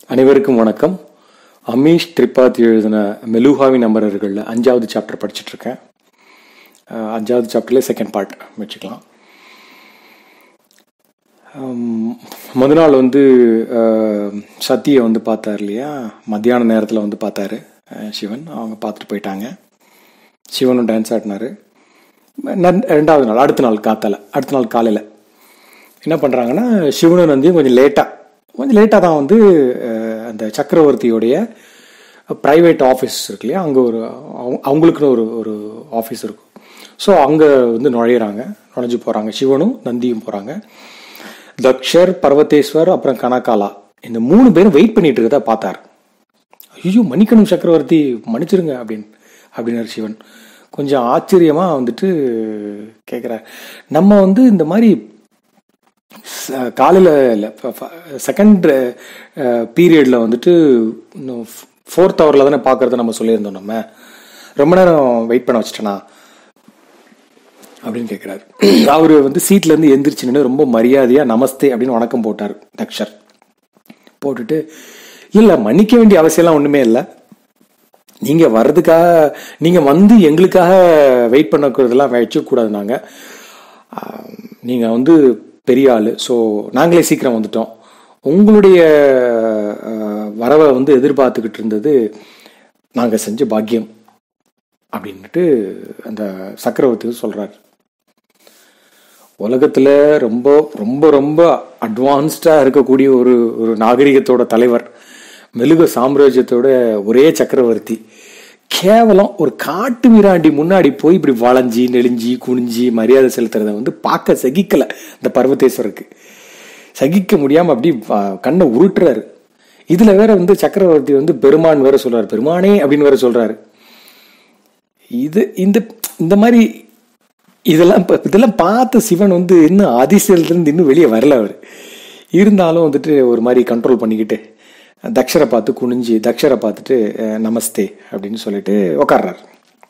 அனைவருக்கும் வணக்கம் அமீஷ் திரிபாதி எழுதின மெலுஹாவின் அமரர்களில் அஞ்சாவது சாப்டர் படிச்சுட்டு இருக்கேன் அஹ் அஞ்சாவது சாப்டர்லேயே செகண்ட் பார்ட் வச்சுக்கலாம் ஹம், முத நாள் வந்து அஹ், சத்தியை வந்து பார்த்தார் இல்லையா மத்தியான நேரத்தில் வந்து பார்த்தாரு அஹ், சிவன் அவங்க பார்த்துட்டு போயிட்டாங்க சிவனும் டான்ஸ் ஆடினாரு நன்- ரெண்டாவது நாள் அடுத்த நாள் காத்தால அடுத்த நாள் காலையில் என்ன பண்ணுறாங்கன்னா சிவனும் நந்தியும் கொஞ்சம் லேட்டாக கொஞ்சம் லேட்டாக தான் வந்து அஹ், அந்த சக்கரவர்த்தியோடைய ப்ரைவேட் ஆஃபீஸ் இருக்கு இல்லையா அங்கே ஒரு அவங்க- அவங்களுக்குன்னு ஒரு ஒரு ஆஃபீஸ் இருக்கும் ஸோ அங்கே வந்து நுழையிறாங்க நுழைஞ்சு போகிறாங்க சிவனும் நந்தியும் போகிறாங்க தக்ஷர் பர்வதேஸ்வர் அப்புறம் கனகாலா இந்த மூணு பேரும் வெயிட் பண்ணிட்டு இருக்கதா பார்த்தார் ஐயோ மன்னிக்கணும் சக்கரவர்த்தி மன்னிச்சிருங்க அப்படின்னு அப்படின்னாரு சிவன் கொஞ்சம் ஆச்சரியமா வந்துட்டு கேட்குறார் நம்ம வந்து இந்த மாதிரி ச- காலையில இல்லை செகண்ட் பீரியட்ல வந்துட்டு இன்னும் ஃபோர்த் ஹவர்ல தானே பார்க்கறத நம்ம சொல்லியிருந்தோம் நம்ம ரொம்ப நேரம் வெயிட் பண்ண வச்சிட்டேனா அப்படின்னு கேட்குறாரு அவரு வந்து சீட்ல இருந்து எந்திரிச்சு நின்று ரொம்ப மரியாதையா நமஸ்தே அப்படின்னு வணக்கம் போட்டார் தக்ஷர் போட்டுட்டு இல்ல மன்னிக்க வேண்டிய அவசியம்லாம் ஒண்ணுமே இல்லை நீங்க வர்றதுக்காக நீங்க வந்து எங்களுக்காக வெயிட் பண்ணக்கிறதெல்லாம் வச்சுக்கூடாது நாங்க ஆஹ், நீங்க வந்து பெரிய ஆளு ஸோ நாங்களே சீக்கிரம் வந்துட்டோம் உங்களுடைய ஆஹ், வரவை வந்து எதிர்பார்த்துக்கிட்டு இருந்தது நாங்க செஞ்ச பாக்கியம் அப்படின்ட்டு அந்த சக்கரவர்த்தி சொல்றாரு உலகத்துல ரொம்ப ரொம்ப ரொம்ப அட்வான்ஸ்டா இருக்கக்கூடிய ஒரு ஒரு நாகரிகத்தோட தலைவர் மெழுக சாம்ராஜ்யத்தோட ஒரே சக்கரவர்த்தி கேவலம் ஒரு காட்டு மிராண்டி முன்னாடி போய் இப்படி வளைஞ்சி நெளிஞ்சி குனிஞ்சி மரியாதை செலுத்துறத வந்து பார்க்க சகிக்கல இந்த பர்வதேஸ்வருக்கு சகிக்க முடியாம அப்படி வ- கண்ணை உருட்டுறாரு இதுல வேற வந்து சக்கரவர்த்தி வந்து பெருமான் வேற சொல்றாரு பெருமானே அப்படின்னு வேற சொல்றாரு இது இந்த இந்த மாதிரி இதெல்லாம் ப- இதெல்லாம் பார்த்த சிவன் வந்து இன்னும் அதிசயத்திலிருந்து இன்னும் வெளியே வரல அவர் இருந்தாலும் வந்துட்டு ஒரு மாதிரி கண்ட்ரோல் பண்ணிக்கிட்டு தக்ஷரை பார்த்து குனிஞ்சு தக்ஷரை பார்த்துட்டு அஹ், நமஸ்தே அப்படின்னு சொல்லிட்டு உக்காடுறாரு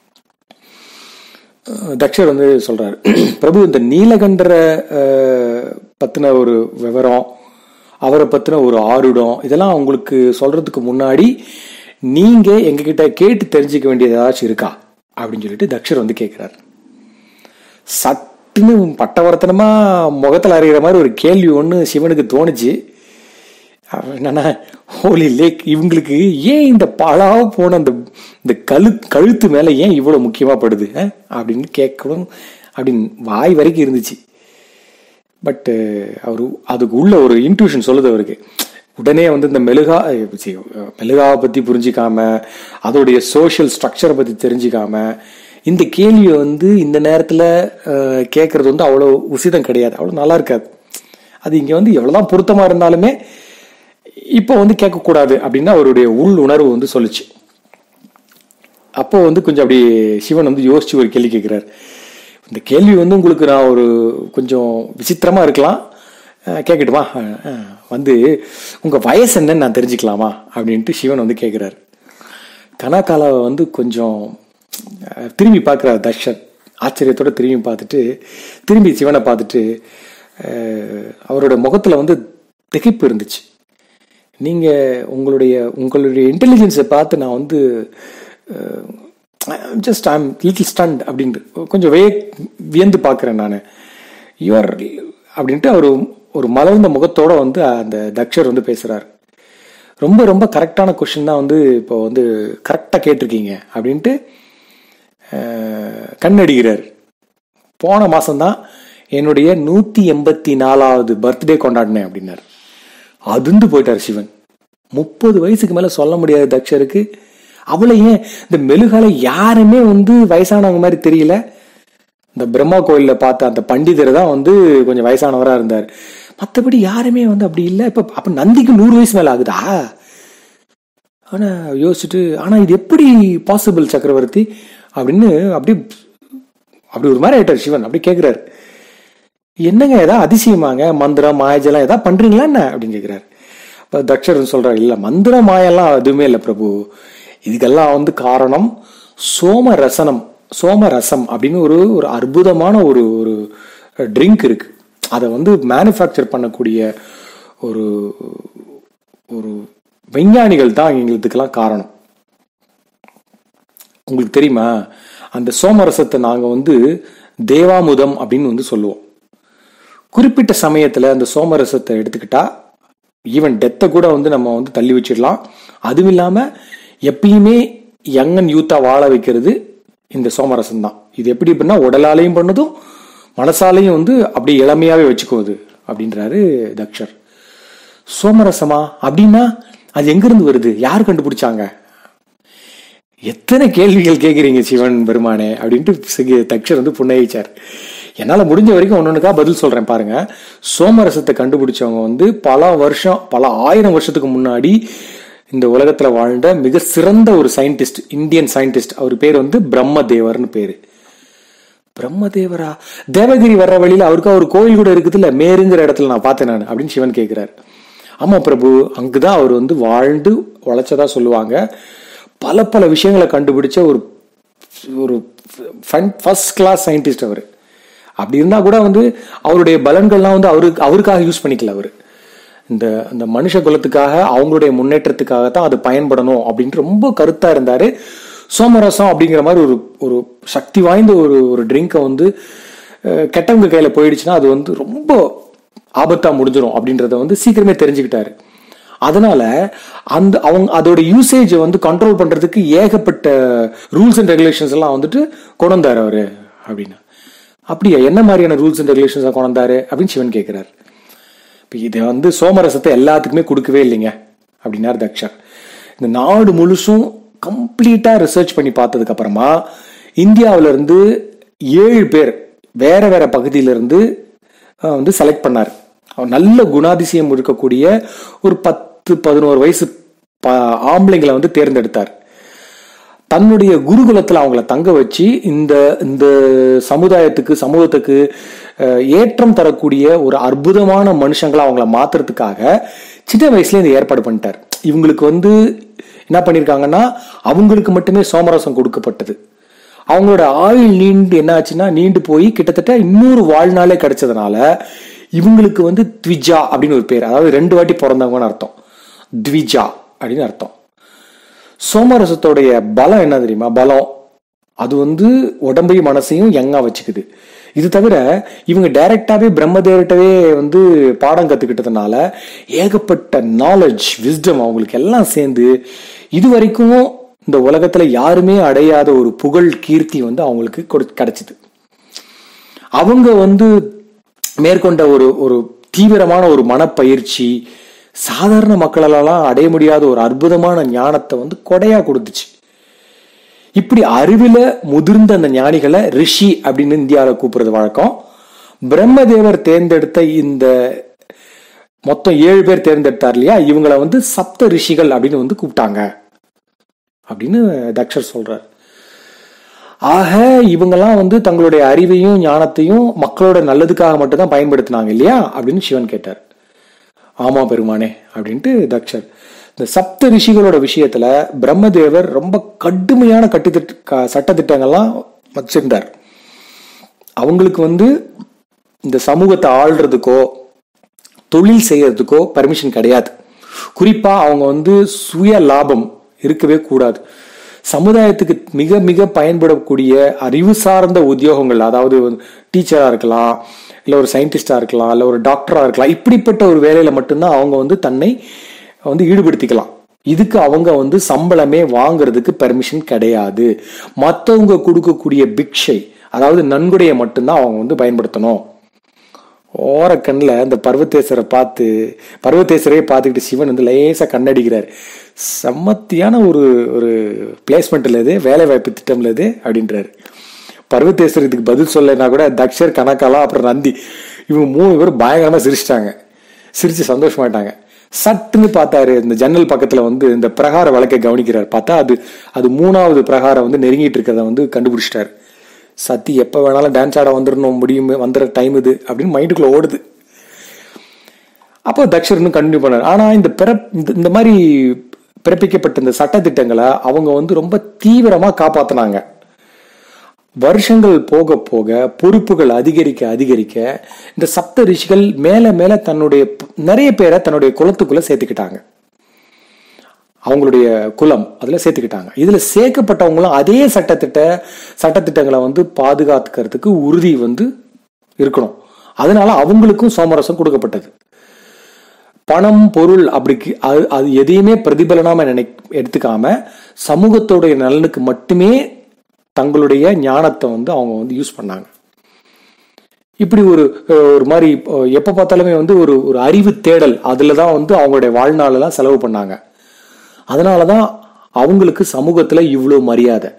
அஹ், தக்ஷர் வந்து சொல்றாரு பிரபு இந்த நீலகண்டரை அஹ், பத்தின ஒரு விவரம் அவரை பத்தின ஒரு ஆருடம் இதெல்லாம் உங்களுக்கு சொல்றதுக்கு முன்னாடி நீங்க எங்ககிட்ட கேட்டு தெரிஞ்சுக்க வேண்டியது ஏதாச்சும் இருக்கா அப்படின்னு சொல்லிட்டு தக்ஷர் வந்து கேட்கிறாரு சட்டுன்னு பட்டவர்த்தனமா முகத்துல அறிகிற மாதிரி ஒரு கேள்வி ஒண்ணு சிவனுக்கு தோணுச்சு அவன் என்னன்னா ஹோலி லேக் இவங்களுக்கு ஏன் இந்த பழாவ போன அந்த இந்த கழு கழுத்து மேல ஏன் இவ்வளவு முக்கியமா படுது அஹ்? அப்படின்னு கேட்கணும் அப்படின்னு வாய் வரைக்கும் இருந்துச்சு பட் அவரு அதுக்கு உள்ள ஒரு இன்ட்யூஷன் சொல்லுது அவருக்கு உடனே வந்து இந்த மெழுகா அஹ் சி, அஹ் மெழுகாவை பத்தி புரிஞ்சிக்காம அதோடைய சோஷியல் ஸ்ட்ரக்சரை பத்தி தெரிஞ்சுக்காம இந்த கேள்வியை வந்து இந்த நேரத்துல அஹ், கேட்கறது வந்து அவ்வளோ உசிதம் கிடையாது அவ்வளோ நல்லா இருக்காது அது இங்க வந்து எவ்வளவுதான் பொருத்தமா இருந்தாலுமே இப்போ வந்து கேட்கக்கூடாது அப்படின்னு அவருடைய உள் உணர்வு வந்து சொல்லுச்சு அப்போ வந்து கொஞ்சம் அப்படி சிவன் வந்து யோசிச்சு ஒரு கேள்வி கேட்கிறார் இந்த கேள்வி வந்து உங்களுக்கு நான் ஒரு கொஞ்சம் விசித்திரமா இருக்கலாம் அஹ் கேட்கட்டுமா அஹ் அஹ் வந்து உங்க வயசு என்னன்னு நான் தெரிஞ்சுக்கலாமா அப்படின்ட்டு சிவன் வந்து கேட்கிறாரு கனாக்காலாவை வந்து கொஞ்சம் அஹ், திரும்பி பார்க்குறாரு தர்ஷன் ஆச்சரியத்தோட திரும்பி பார்த்துட்டு திரும்பி சிவனை பார்த்துட்டு அஹ், அவரோட முகத்துல வந்து திகைப்பு இருந்துச்சு நீங்க உங்களுடைய உங்களுடைய இன்டெலிஜென்ஸை பார்த்து நான் வந்து ஜஸ்ட் ஐம் லிட்டில் ஸ்டண்ட் அப்படின்ட்டு கொஞ்சம் வே வியந்து பார்க்குறேன் நான் யூஆர் அப்படின்ட்டு அவர் ஒரு மலர்ந்த முகத்தோட வந்து அந்த தக்ஷர் வந்து பேசுறாரு ரொம்ப ரொம்ப கரெக்டான கொஷின் தான் வந்து இப்போ வந்து கரெக்டாக கேட்டிருக்கீங்க அப்படின்ட்டு அஹ், கண்ணடிக்கிறார் போன மாசம்தான் என்னுடைய நூத்தி எண்பத்தி நாலாவது பர்த்டே கொண்டாடினேன் அப்படின்னாரு அதிர்ந்து போயிட்டார் சிவன் முப்பது வயசுக்கு மேல சொல்ல முடியாத தக்ஷருக்கு அவளை ஏன் இந்த மெழுகால யாருமே வந்து வயசானவங்க மாதிரி தெரியல இந்த பிரம்மா கோயில்ல பார்த்த அந்த பண்டிதர் தான் வந்து கொஞ்சம் வயசானவரா இருந்தார் மற்றபடி யாருமே வந்து அப்படி இல்லை இப்ப அப்ப நந்திக்கு நூறு வயசு மேல ஆகுதா ஆனா யோசிச்சுட்டு ஆனா இது எப்படி பாசிபிள் சக்கரவர்த்தி அப்படின்னு அப்படி அப்படி ஒரு மாதிரி ஆயிட்டார் சிவன் அப்படி கேக்குறாரு என்னங்க ஏதாவது அதிசயமாங்க மந்திரம் மாயஜலம் ஏதாவது பண்றீங்களா என்ன அப்படின்னு கேக்குறாரு அப்ப தக்ஷர் சொல்றாரு இல்ல மந்திரம் மாயெல்லாம் எதுவுமே இல்லை பிரபு இதுக்கெல்லாம் வந்து காரணம் சோம ரசனம் சோம ரசம் அப்படின்னு ஒரு ஒரு அற்புதமான ஒரு ஒரு ட்ரிங்க் இருக்கு அதை வந்து மேனுஃபேக்சர் பண்ணக்கூடிய ஒரு ஒரு விஞ்ஞானிகள் தான் எங்களுக்கெல்லாம் காரணம் உங்களுக்கு தெரியுமா அந்த சோமரசத்தை நாங்க வந்து தேவாமுதம் அப்படின்னு வந்து சொல்லுவோம் குறிப்பிட்ட சமயத்துல அந்த சோமரசத்தை எடுத்துக்கிட்டா ஈவன் டெத்தை கூட வந்து நம்ம வந்து தள்ளி வச்சிடலாம் அதுவும் இல்லாம எப்பயுமே யங் அண்ட் யூத்தா வாழ வைக்கிறது இந்த சோமரசம் தான் இது எப்படி அப்படின்னா உடலாலையும் பண்ணதும் மனசாலையும் வந்து அப்படி இளமையாவே வச்சுக்குவது அப்படின்றாரு தக்ஷர் சோமரசமா அப்படின்னா அது எங்கிருந்து வருது யார் கண்டுபிடிச்சாங்க எத்தனை கேள்விகள் கேட்குறீங்க சிவன் பெருமானே அப்படின்ட்டு சிக- தக்ஷர் வந்து புன்னகிச்சார் என்னால் முடிஞ்ச வரைக்கும் ஒன்னொன்னுக்கா பதில் சொல்றேன் பாருங்க சோமரசத்தை கண்டுபிடிச்சவங்க வந்து பல வருஷம் பல ஆயிரம் வருஷத்துக்கு முன்னாடி இந்த உலகத்துல வாழ்ந்த மிக சிறந்த ஒரு சயின்டிஸ்ட் இந்தியன் சயின்டிஸ்ட் அவர் பேர் வந்து பிரம்மதேவர்னு பேரு பிரம்மதேவரா தேவகிரி வர்ற வழியில அவருக்கு ஒரு கோயில் கூட இருக்குது இல்ல மேருங்கிற இடத்துல நான் பார்த்தேன் நான் அப்படின்னு சிவன் கேட்கிறாரு ஆமா பிரபு அங்குதான் அவர் வந்து வாழ்ந்து உழைச்சதா சொல்லுவாங்க பல பல விஷயங்களை கண்டுபிடிச்ச ஒரு ஒரு ஃபர்ஸ்ட் கிளாஸ் சயின்டிஸ்ட் அவர் அப்படி இருந்தா கூட வந்து அவருடைய பலன்கள்லாம் வந்து அவருக்கு அவருக்காக யூஸ் பண்ணிக்கல அவர் இந்த இந்த மனுஷ குலத்துக்காக அவங்களுடைய முன்னேற்றத்துக்காக தான் அது பயன்படணும் அப்படின்ட்டு ரொம்ப கருத்தா இருந்தாரு சோமரசம் அப்படிங்கிற மாதிரி ஒரு ஒரு சக்தி வாய்ந்த ஒரு ஒரு ட்ரிங்கை வந்து அஹ், கெட்டவங்க கையில போயிடுச்சுன்னா அது வந்து ரொம்ப ஆபத்தா முடிஞ்சிடும் அப்படின்றத வந்து சீக்கிரமே தெரிஞ்சுக்கிட்டாரு அதனால அந்த அவங்க அதோட யூசேஜை வந்து கண்ட்ரோல் பண்றதுக்கு ஏகப்பட்ட ரூல்ஸ் அண்ட் ரெகுலேஷன்ஸ் எல்லாம் வந்துட்டு கொண்டு வந்தாரு அவரு அப்படின்னு அப்படியா என்ன மாதிரியான ரூல்ஸ் அண்ட் ரெகுலேஷன்ஸ் கொண்டு வந்தாரு அப்படின்னு சிவன் கேட்கிறாரு இப்போ இதை வந்து சோமரசத்தை எல்லாத்துக்குமே கொடுக்கவே இல்லைங்க அப்படின்னாரு தக்ஷர் இந்த நாடு முழுசும் கம்ப்ளீட்டா ரிசர்ச் பண்ணி பார்த்ததுக்கு அப்புறமா இந்தியாவுல இருந்து ஏழு பேர் வேற வேற பகுதியில இருந்து அஹ், வந்து செலக்ட் பண்ணார் அவர் நல்ல குணாதிசயம் இருக்கக்கூடிய ஒரு பத்து பதினோரு வயசு ப- ஆம்பளைங்களை வந்து தேர்ந்தெடுத்தார் தன்னுடைய குருகுலத்துல அவங்கள தங்க வச்சு இந்த இந்த சமுதாயத்துக்கு சமூகத்துக்கு அஹ், ஏற்றம் தரக்கூடிய ஒரு அற்புதமான மனுஷங்களா அவங்கள மாத்துறதுக்காக சின்ன வயசுல இந்த ஏற்பாடு பண்ணிட்டார் இவங்களுக்கு வந்து என்ன பண்ணிருக்காங்கன்னா அவங்களுக்கு மட்டுமே சோமரசம் கொடுக்கப்பட்டது அவங்களோட ஆயுள் நீண்டு என்ன ஆச்சுன்னா நீண்டு போய் கிட்டத்தட்ட இன்னொரு வாழ்நாளே கிடைச்சதுனால இவங்களுக்கு வந்து த்விஜா அப்படின்னு ஒரு பேர் அதாவது ரெண்டு வாட்டி பிறந்தவங்கன்னு அர்த்தம் த்விஜா அப்படின்னு அர்த்தம் சோமரசத்தோடைய பலம் என்ன தெரியுமா பலம் அது வந்து உடம்பையும் மனசையும் யங்கா வச்சுக்குது இது தவிர இவங்க டைரக்டாவே பிரம்மதேவர்கிட்டவே வந்து பாடம் கத்துக்கிட்டதுனால ஏகப்பட்ட நாலேஜ் விஸ்டம் அவங்களுக்கு எல்லாம் சேர்ந்து இது வரைக்கும் இந்த உலகத்துல யாருமே அடையாத ஒரு புகழ் கீர்த்தி வந்து அவங்களுக்கு கொடு- கிடைச்சது அவங்க வந்து மேற்கொண்ட ஒரு ஒரு தீவிரமான ஒரு மனப்பயிற்சி சாதாரண மக்களாலலாம் அடைய முடியாத ஒரு அற்புதமான ஞானத்தை வந்து கொடையா கொடுத்துச்சு இப்படி அறிவில முதிர்ந்த அந்த ஞானிகளை ரிஷி அப்படின்னு இந்தியாவில் கூப்பிடுறது வழக்கம் பிரம்மதேவர் தேர்ந்தெடுத்த இந்த மொத்தம் ஏழு பேர் தேர்ந்தெடுத்தார் இல்லையா இவங்கள வந்து சப்த ரிஷிகள் அப்படின்னு வந்து கூப்பிட்டாங்க அப்படின்னு தக்ஷர் சொல்றார் ஆக இவங்கெல்லாம் வந்து தங்களுடைய அறிவையும் ஞானத்தையும் மக்களோட நல்லதுக்காக மட்டும்தான் பயன்படுத்தினாங்க இல்லையா அப்படின்னு சிவன் கேட்டார் ஆமா பெருமானே அப்படின்ட்டு தக்ஷர் இந்த சப்த ரிஷிகளோட விஷயத்துல பிரம்மதேவர் ரொம்ப கடுமையான கட்டுத்திட்ட க- சட்டதிட்டங்கள்லாம் வச்சிருந்தார் அவங்களுக்கு வந்து இந்த சமூகத்தை ஆள்றதுக்கோ தொழில் செய்யறதுக்கோ பர்மிஷன் கிடையாது குறிப்பா அவங்க வந்து சுய லாபம் இருக்கவே கூடாது சமுதாயத்துக்கு மிக மிக பயன்படக்கூடிய அறிவு சார்ந்த உத்தியோகங்கள் அதாவது டீச்சரா இருக்கலாம் இல்ல ஒரு சயின்டிஸ்டா இருக்கலாம் இல்ல ஒரு டாக்டரா இருக்கலாம் இப்படிப்பட்ட ஒரு வேலையில மட்டும்தான் அவங்க வந்து தன்னை வந்து ஈடுபடுத்திக்கலாம் இதுக்கு அவங்க வந்து சம்பளமே வாங்குறதுக்கு பெர்மிஷன் கிடையாது மத்தவங்க கொடுக்கக்கூடிய பிக்ஷை அதாவது நன்கொடையை மட்டும்தான் அவங்க வந்து பயன்படுத்தணும் ஓர கண்ணில் இந்த பர்வதேசரை பார்த்து பர்வதேசரையே பார்த்துக்கிட்டு சிவன் வந்து லேசா கண்ணடிக்கிறார் சம்மத்தியான ஒரு ஒரு பிளேஸ்மெண்ட்ல இது வேலை வாய்ப்பு திட்டம்ல இது அப்படின்றாரு பர்வதேசர் இதுக்கு பதில் சொல்லலைன்னா கூட தக்ஷர் கணக்காலாம் அப்புறம் நந்தி இவங்க மூணு பேரும் பயங்கரமா சிரிச்சிட்டாங்க சிரிச்சு சந்தோஷமாயிட்டாங்க சட்டுன்னு பார்த்தாரு இந்த ஜன்னல் பக்கத்துல வந்து இந்த பிரகார வழக்கை கவனிக்கிறார் பார்த்தா அது அது மூணாவது பிரகாரம் வந்து நெருங்கிட்டு இருக்கிறத வந்து கண்டுபிடிச்சிட்டாரு சத்தி எப்ப வேணாலும் டான்ஸ் ஆட வந்துடணும் முடியும் வந்துடுற டைம் இது அப்படின்னு மைண்டுக்குள்ள ஓடுது அப்போ தக்ஷர் இன்னும் கண்டினியூ பண்ணார் ஆனா இந்த பிறப் இந்த- இந்த மாதிரி பிறப்பிக்கப்பட்ட இந்த சட்டத்திட்டங்களை அவங்க வந்து ரொம்ப தீவிரமா காப்பாத்தினாங்க வருஷங்கள் போக போக பொறுப்புகள் அதிகரிக்க அதிகரிக்க இந்த சப்த ரிஷிகள் மேல மேல தன்னுடைய ப- நிறைய பேரை தன்னுடைய குலத்துக்குள்ள சேர்த்துக்கிட்டாங்க அவங்களுடைய குலம் அதுல சேர்த்துக்கிட்டாங்க இதுல சேர்க்கப்பட்டவங்களும் அதே சட்டத்திட்ட சட்டத்திட்டங்களை வந்து பாதுகாத்துக்கிறதுக்கு உறுதி வந்து இருக்கணும் அதனால அவங்களுக்கும் சோமரசம் கொடுக்கப்பட்டது பணம் பொருள் அப்படிக்கு அது அது எதையுமே பிரதிபலனாம நினை எடுத்துக்காம சமூகத்தோடைய நலனுக்கு மட்டுமே தங்களுடைய ஞானத்தை வந்து அவங்க வந்து யூஸ் பண்ணாங்க இப்படி ஒரு ஒரு மாதிரி எப்போ பார்த்தாலுமே வந்து ஒரு ஒரு அறிவு தேடல் அதில் தான் வந்து அவங்களுடைய வாழ்நாளெல்லாம் செலவு பண்ணாங்க அதனால தான் அவங்களுக்கு சமூகத்தில் இவ்வளோ மரியாதை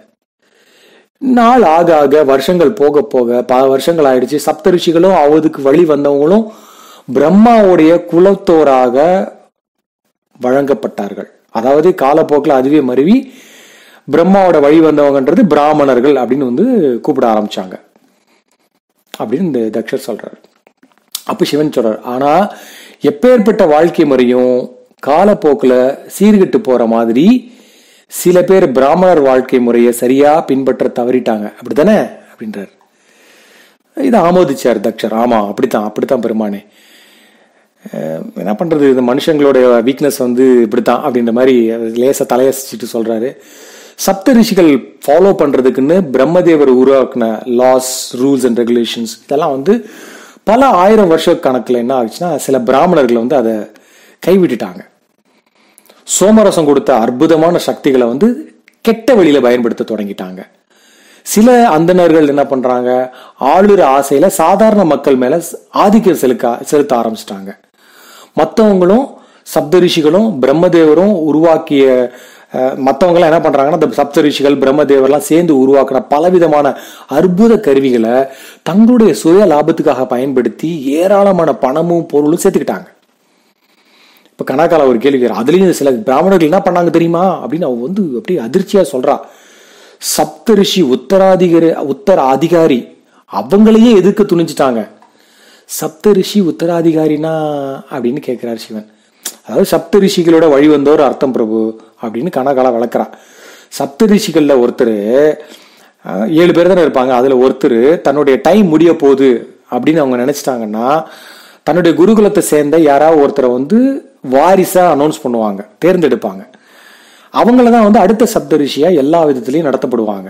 நாள் ஆக ஆக வருஷங்கள் போக போக பல வருஷங்கள் ஆயிடுச்சு சப்தரிஷிகளும் அவதுக்கு வழி வந்தவங்களும் பிரம்மாவுடைய குலத்தோராக வழங்கப்பட்டார்கள் அதாவது காலப்போக்கில் அதுவே மருவி பிரம்மாவோட வழி வந்தவங்கன்றது பிராமணர்கள் அப்படின்னு வந்து கூப்பிட ஆரம்பிச்சாங்க அப்படின்னு இந்த தக்ஷர் சொல்றாரு அப்ப சிவன் சொல்றார் ஆனா எப்பேற்பட்ட வாழ்க்கை முறையும் காலப்போக்கில் சீர்கிட்டு போற மாதிரி சில பேர் பிராமணர் வாழ்க்கை முறையை சரியா பின்பற்ற தவறிட்டாங்க அப்படித்தானே அப்படின்றார் இதை ஆமோதிச்சார் தக்ஷர் ஆமா அப்படித்தான் அப்படித்தான் பெருமானே என்ன பண்றது இந்த மனுஷங்களோட வீக்னஸ் வந்து இப்படித்தான் அப்படின்ற மாதிரி லேச தலையசிச்சுட்டு சொல்றாரு சப்த ரிஷிகள் ஃபாலோ பண்றதுக்குன்னு பிரம்மதேவர் உருவாக்குன லாஸ் ரூல்ஸ் அண்ட் ரெகுலேஷன்ஸ் இதெல்லாம் வந்து பல ஆயிரம் வருஷ கணக்கில் என்ன ஆச்சுன்னா சில பிராமணர்கள் வந்து அதை கைவிட்டுட்டாங்க சோமரசம் கொடுத்த அற்புதமான சக்திகளை வந்து கெட்ட வழியில பயன்படுத்த தொடங்கிட்டாங்க சில அந்தணர்கள் என்ன பண்றாங்க ஆளுற ஆசையில சாதாரண மக்கள் மேல ஆதிக்கம் செலுக்க செலுத்த ஆரம்பிச்சிட்டாங்க மற்றவங்களும் சப்தரிஷிகளும் பிரம்மதேவரும் உருவாக்கிய மற்றவங்களாம் என்ன பண்றாங்கன்னா இந்த சப்தரிஷிகள் பிரம்மதேவர்லாம் சேர்ந்து உருவாக்குன பலவிதமான அற்புத கருவிகளை தங்களுடைய சுய லாபத்துக்காக பயன்படுத்தி ஏராளமான பணமும் பொருளும் சேர்த்துக்கிட்டாங்க இப்ப கணக்கால ஒரு கேள்வி அதுலயும் சில பிராமணர்கள் என்ன பண்ணாங்க தெரியுமா அப்படின்னு அவ வந்து அப்படியே அதிர்ச்சியா சொல்றா சப்தரிஷி உத்தராதிகாரி உத்தர அதிகாரி அவங்களையே எதிர்க்க துணிஞ்சிட்டாங்க சப்தரிஷி உத்தராதிகாரினா அப்படின்னு கேட்கிறார் சிவன் அதாவது சப்த ரிஷிகளோட வழி வந்தவர் அர்த்தம் பிரபு அப்படின்னு கணக்கால வளர்க்குறா சப்த ரிஷிகள்ல ஒருத்தர் ஏழு பேர் தானே இருப்பாங்க அதுல ஒருத்தர் தன்னுடைய டைம் முடிய போகுது அப்படின்னு அவங்க நினைச்சிட்டாங்கன்னா தன்னுடைய குருகுலத்தை சேர்ந்த யாராவது ஒருத்தரை வந்து வாரிசா அனௌன்ஸ் பண்ணுவாங்க தேர்ந்தெடுப்பாங்க அவங்கள தான் வந்து அடுத்த சப்த ரிஷியா எல்லா விதத்திலையும் நடத்தப்படுவாங்க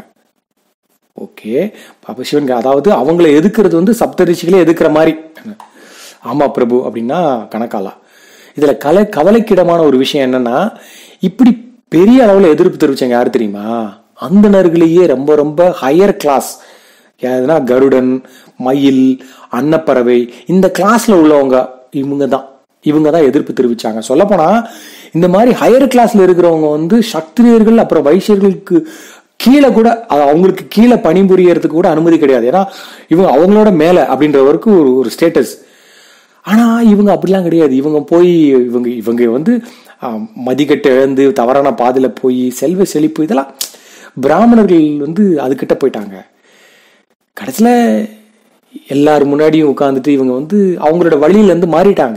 ஓகே அப்ப சிவன் அதாவது அவங்கள எதுக்குறது வந்து சப்த ரிஷிகளே எதுக்குற மாதிரி ஆமா பிரபு அப்படின்னா கணக்காலா இதுல கலை கவலைக்கிடமான ஒரு விஷயம் என்னன்னா இப்படி பெரிய அளவுல எதிர்ப்பு தெரிவிச்சாங்க யாரு தெரியுமா அந்தணர்களையே ரொம்ப ரொம்ப ஹையர் கிளாஸ் எதுனா கருடன் மயில் அன்னப்பறவை இந்த கிளாஸ்ல உள்ளவங்க இவங்க தான் இவங்க தான் எதிர்ப்பு தெரிவிச்சாங்க சொல்ல போனா இந்த மாதிரி ஹையர் கிளாஸ்ல இருக்கிறவங்க வந்து சத்திரியர்கள் அப்புறம் வைசியர்களுக்கு கீழே கூட அவங்களுக்கு கீழே பணிபுரியறதுக்கு கூட அனுமதி கிடையாது ஏன்னா இவங்க அவங்களோட மேல அப்படின்றவருக்கு ஒரு ஒரு ஸ்டேட்டஸ் ஆனா இவங்க அப்படிலாம் கிடையாது இவங்க போய் இவங்க இவங்க வந்து மதிக்கட்டு இழந்து தவறான பாதையில போய் செல்வ செழிப்பு இதெல்லாம் பிராமணர்கள் வந்து அதுக்கிட்ட போயிட்டாங்க கடைசியில எல்லார் முன்னாடியும் உட்காந்துட்டு இவங்க வந்து அவங்களோட வழியில இருந்து மாறிட்டாங்க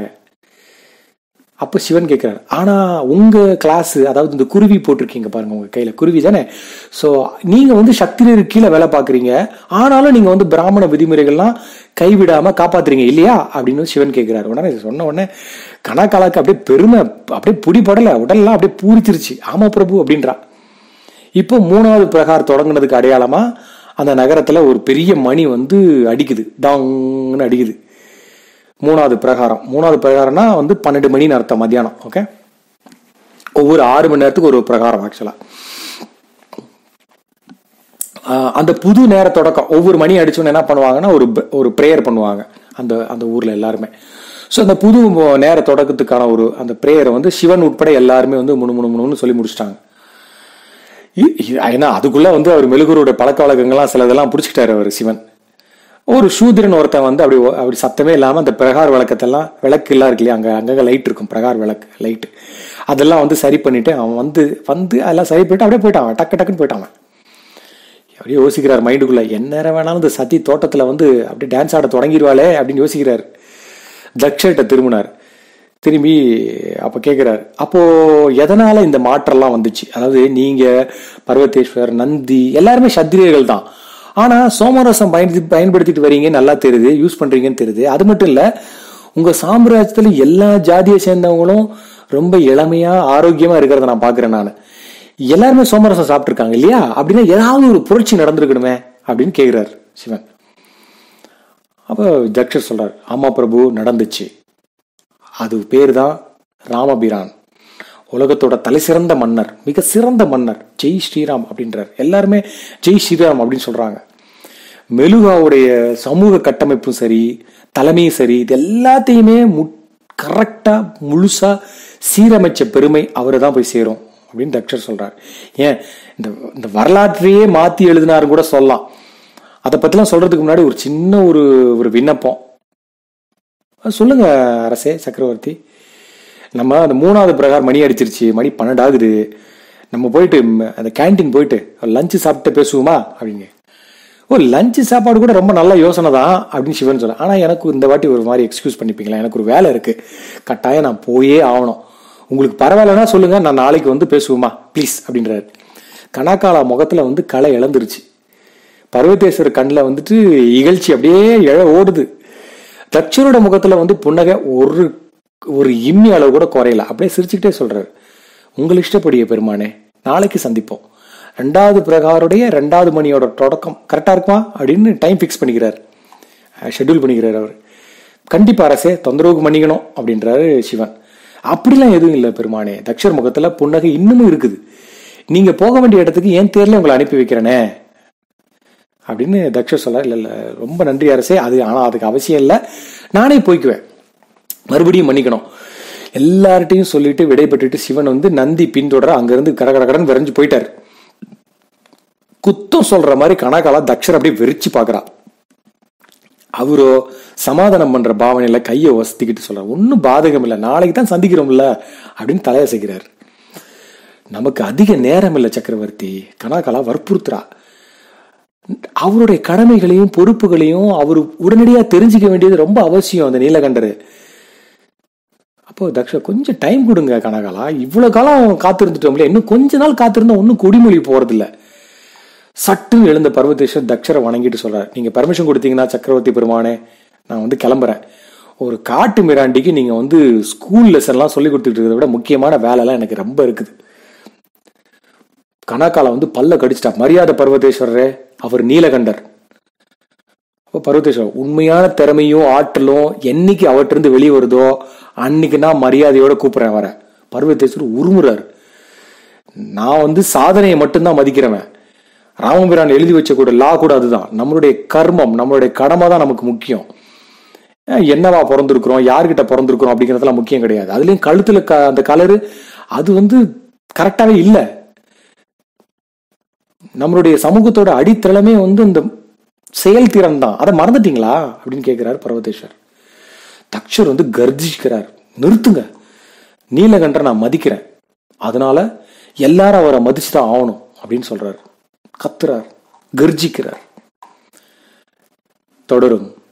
அப்போ சிவன் கேட்கிறார் ஆனா உங்க கிளாஸ் அதாவது இந்த குருவி போட்டிருக்கீங்க பாருங்க உங்க கையில குருவி தானே ஸோ நீங்க வந்து சக்திரியர் கீழே வேலை பாக்குறீங்க ஆனாலும் நீங்க வந்து பிராமண விதிமுறைகள்லாம் கைவிடாம காப்பாத்துறீங்க இல்லையா அப்படின்னு சிவன் கேட்கிறாரு உடனே சொன்ன உடனே கணக்காலாக்கு அப்படியே பெருமை அப்படியே புடிப்படல உடல்லாம் அப்படியே பூரிச்சிருச்சு ஆமா பிரபு அப்படின்றா இப்போ மூணாவது பிரகார் தொடங்குனதுக்கு அடையாளமா அந்த நகரத்துல ஒரு பெரிய மணி வந்து அடிக்குது டாங்னு அடிக்குது மூணாவது பிரகாரம் மூணாவது பிரகாரம்னா வந்து பன்னெண்டு மணின்னு அர்த்தம் மத்தியானம் ஓகே ஒவ்வொரு ஆறு மணி நேரத்துக்கு ஒரு பிரகாரம் ஆக்சுவலா அந்த புது நேர தொடக்கம் ஒவ்வொரு மணி அடிச்சோன்னு என்ன பண்ணுவாங்கன்னா ஒரு ஒரு ப்ரேயர் பண்ணுவாங்க அந்த அந்த ஊர்ல எல்லாருமே ஸோ அந்த புது நேர தொடக்கத்துக்கான ஒரு அந்த ப்ரேயரை வந்து சிவன் உட்பட எல்லாருமே வந்து முணு முணு முணுன்னு சொல்லி முடிச்சிட்டாங்க ஏன்னா அதுக்குள்ள வந்து அவர் மெழுகுரோட பழக்க வழக்கங்கள்லாம் சிலதெல்லாம் பிடிச்சிக்கிட்டாரு அவர் சிவன் ஒரு சூத்திரன் ஒருத்தன் வந்து அப்படி அப்படி சத்தமே இல்லாமல் அந்த பிரகார் விளக்கத்தெல்லாம் விளக்கு எல்லாம் இருக்கு இல்லையா அங்கே அங்கங்கே லைட் இருக்கும் பிரகார் விளக்கு லைட்டு அதெல்லாம் வந்து சரி பண்ணிட்டு அவன் வந்து வந்து அதெல்லாம் சரி பண்ணிட்டு அப்படியே போயிட்டான் அவன் டக்கு டக்குன்னு போயிட்டான் அப்படியே யோசிக்கிறார் மைண்டுக்குள்ள என்ன நேரம் வேணாலும் இந்த சதி தோட்டத்தில் வந்து அப்படியே டான்ஸ் ஆட தொடங்கிடுவாளே அப்படின்னு யோசிக்கிறார் தக்ஷர்கிட்ட திரும்பினார் திரும்பி அப்போ கேட்குறாரு அப்போ எதனால இந்த மாற்றம்லாம் வந்துச்சு அதாவது நீங்க பர்வதேஸ்வர் நந்தி எல்லாருமே சத்திரியர்கள் தான் ஆனா சோமரசம் பயன்படுத்தி பயன்படுத்திட்டு வரீங்க நல்லா தெரியுது யூஸ் பண்றீங்கன்னு தெரியுது அது மட்டும் இல்ல உங்க சாம்ராஜ்யத்துல எல்லா ஜாதியை சேர்ந்தவங்களும் ரொம்ப இளமையா ஆரோக்கியமா இருக்கிறத நான் பாக்குறேன் நான் எல்லாருமே சோமரசம் சாப்பிட்டுருக்காங்க இல்லையா அப்படின்னா ஏதாவது ஒரு புரட்சி நடந்திருக்கணுமே அப்படின்னு கேக்குறாரு சிவன் அப்ப தக்ஷர் சொல்றார் ஆமா பிரபு நடந்துச்சு அது பேர் தான் ராமபிரான் உலகத்தோட தலை சிறந்த மன்னர் மிக சிறந்த மன்னர் ஜெய் ஸ்ரீராம் அப்படின்றார் எல்லாருமே ஜெய் ஸ்ரீராம் அப்படின்னு சொல்றாங்க மெலுகாவுடைய சமூக கட்டமைப்பும் சரி தலைமையும் சரி இது எல்லாத்தையுமே கரெக்டா முழுசா சீரமைச்ச பெருமை அவரை தான் போய் சேரும் அப்படின்னு தக்ஷர் சொல்றார் ஏன் இந்த இந்த வரலாற்றையே மாத்தி எழுதினாரு கூட சொல்லலாம் அதை பத்திலாம் சொல்றதுக்கு முன்னாடி ஒரு சின்ன ஒரு ஒரு விண்ணப்பம் அது சொல்லுங்க அரசே சக்கரவர்த்தி நம்ம அந்த மூணாவது பிரகாரம் மணி அடிச்சிருச்சு மணி பன்னெண்டு ஆகுது நம்ம போயிட்டு ம், அந்த கேண்டீன் போயிட்டு லஞ்சு சாப்பிட்டு பேசுவோமா அப்படிங்க ஓ லஞ்சு சாப்பாடு கூட ரொம்ப நல்ல யோசனை தான் அப்படின்னு சிவன் சொல்ல ஆனால் எனக்கு இந்த வாட்டி ஒரு மாதிரி எக்ஸ்கியூஸ் பண்ணிப்பீங்களா எனக்கு ஒரு வேலை இருக்கு கட்டாயம் நான் போயே ஆகணும் உங்களுக்கு பரவாயில்லன்னா சொல்லுங்க நான் நாளைக்கு வந்து பேசுவோமா ப்ளீஸ் அப்படின்றாரு கனாக்காலா முகத்துல வந்து களை இழந்துருச்சு பர்வதேஸ்வரர் கண்ணில் வந்துட்டு இகழ்ச்சி அப்படியே எழ ஓடுது தச்சரோட முகத்துல வந்து புன்னகை ஒரு ஒரு இம்மி அளவு கூட குறையல அப்படியே சிரிச்சுக்கிட்டே சொல்றாரு உங்கள் இஷ்டப்படிய பெருமானே நாளைக்கு சந்திப்போம் ரெண்டாவது பிரகாருடைய ரெண்டாவது மணியோட தொடக்கம் கரெக்டா இருக்குமா அப்படின்னு டைம் ஃபிக்ஸ் பண்ணிக்கிறார் ஷெட்யூல் பண்ணிக்கிறார் அவர் கண்டிப்பா அரசே தொந்தரவுக்கு மன்னிக்கணும் அப்படின்றாரு சிவன் அப்படிலாம் எதுவும் இல்லை பெருமானே தக்ஷர் முகத்துல புன்னகை இன்னமும் இருக்குது நீங்க போக வேண்டிய இடத்துக்கு ஏன் தேர்ல உங்களை அனுப்பி வைக்கிறேனே அப்படின்னு தக்ஷ சொல்ல இல்ல இல்ல ரொம்ப நன்றி அரசே அது ஆனா அதுக்கு அவசியம் இல்லை நானே போய்க்குவேன் மறுபடியும் மன்னிக்கணும் எல்லார்ட்டையும் சொல்லிட்டு விடைபெற்றுட்டு சிவன் வந்து நந்தி பின்தொடர அங்கிருந்து கடகடகடன் விரைஞ்சு போயிட்டாரு குத்தம் சொல்ற மாதிரி கணக்கால தக்ஷர் அப்படியே வெறிச்சு பாக்குறா அவரோ சமாதானம் பண்ற பாவனையில கையை வசதிக்கிட்டு சொல்றாரு ஒன்னும் பாதகம் இல்லை நாளைக்கு தான் சந்திக்கிறோம்ல அப்படின்னு தலையசைக்கிறார் நமக்கு அதிக நேரம் இல்லை சக்கரவர்த்தி கனாகலா வற்புறுத்துறா அவருடைய கடமைகளையும் பொறுப்புகளையும் அவர் உடனடியா தெரிஞ்சுக்க வேண்டியது ரொம்ப அவசியம் அந்த நீலகண்டர் அப்போ தக்ஷ கொஞ்சம் டைம் கொடுங்க கனகாலா இவ்வளவு காலம் காத்திருந்துட்டோம்ல இன்னும் கொஞ்ச நாள் காத்திருந்தா ஒன்னும் குடிமொழி போறதில்ல சட்டுன்னு எழுந்த பர்வதேஸ்வர் தக்ஷரை வணங்கிட்டு சொல்றாரு நீங்க பர்மிஷன் கொடுத்தீங்கன்னா சக்கரவர்த்தி பெருமானே நான் வந்து கிளம்புறேன் ஒரு காட்டு மிராண்டிக்கு நீங்க வந்து ஸ்கூல் லெசன்லாம் சொல்லி கொடுத்துட்டு இருக்கிறத விட முக்கியமான வேலைலாம் எனக்கு ரொம்ப இருக்குது கனாக்கால வந்து பல்ல கடிச்சிட்டா மரியாதை பர்வதேஸ்வரரே அவர் நீலகண்டர் அப்போ பர்வதேஸ்வரர் உண்மையான திறமையும் ஆற்றலும் என்னைக்கு அவற்றிருந்து வெளியே வருதோ அன்னைக்கு நான் மரியாதையோட கூப்பிடுறேன் வர பர்வதேஸ்வரர் உருமுறாரு நான் வந்து சாதனையை மட்டும்தான் மதிக்கிறவன் ராமபிரான் எழுதி வச்ச கூட லா கூட அதுதான் நம்மளுடைய கர்மம் நம்மளுடைய கடமை தான் நமக்கு முக்கியம் அஹ் என்னவா பிறந்திருக்கிறோம் யார்கிட்ட பிறந்திருக்கிறோம் அப்படிங்கறதெல்லாம் முக்கியம் கிடையாது அதுலயும் கழுத்துல க- அந்த கலரு அது வந்து கரெக்டாவே இல்லை நம்மளுடைய சமூகத்தோட அடித்தளமே வந்து இந்த செயல்திறன் தான் அதை மறந்துட்டீங்களா அப்படின்னு கேட்கிறார் பர்வதேஸ்வர் தக்ஷர் வந்து கர்ஜிக்கிறார் நிறுத்துங்க நீலகண்டரை நான் மதிக்கிறேன் அதனால எல்லாரும் அவரை மதிச்சு தான் ஆகணும் அப்படின்னு சொல்றாரு கத்துறார் கர்ஜிக்கிறார் தொடரும்